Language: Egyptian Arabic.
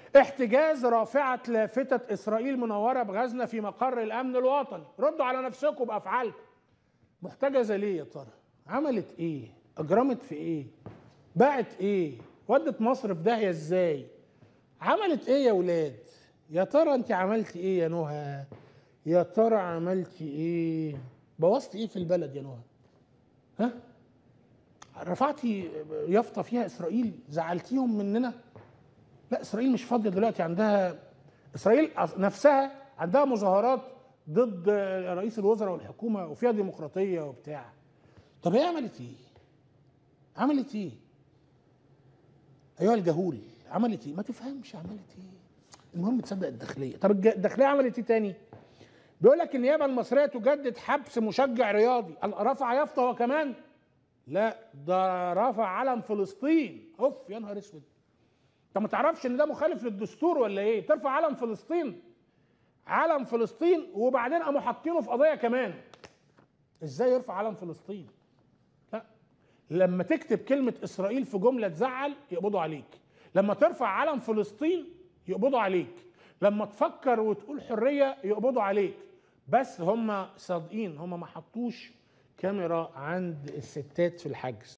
احتجاز رافعة لافتة إسرائيل منورة بغزنا في مقر الأمن الوطني ردوا على نفسكم بأفعالكم محتجزة ليه يا ترى عملت إيه أجرمت في إيه باعت إيه ودت مصر في داهية إزاي عملت إيه يا ولاد يا ترى أنت عملتي إيه يا نهى يا ترى عملتي إيه بوظتي إيه في البلد يا نهى ها رفعتي يافطة فيها إسرائيل زعلتيهم مننا لا اسرائيل مش فاضيه دلوقتي عندها اسرائيل نفسها عندها مظاهرات ضد رئيس الوزراء والحكومه وفيها ديمقراطيه وبتاع طب هي عملت ايه؟ عملت ايه؟ ايها الجهول عملت ايه؟ ما تفهمش عملت ايه؟ المهم تصدق الداخليه طب الج- الداخليه عملت ايه تاني؟ بيقول لك النيابه المصريه تجدد حبس مشجع رياضي قال رفع يافطه هو كمان؟ لا ده رفع علم فلسطين اوف يا نهار اسود انت ما تعرفش ان ده مخالف للدستور ولا ايه ترفع علم فلسطين علم فلسطين وبعدين قاموا حاطينه في قضيه كمان ازاي يرفع علم فلسطين لا لما تكتب كلمه اسرائيل في جمله تزعل يقبضوا عليك لما ترفع علم فلسطين يقبضوا عليك لما تفكر وتقول حريه يقبضوا عليك بس هم صادقين هم ما حطوش كاميرا عند الستات في الحجز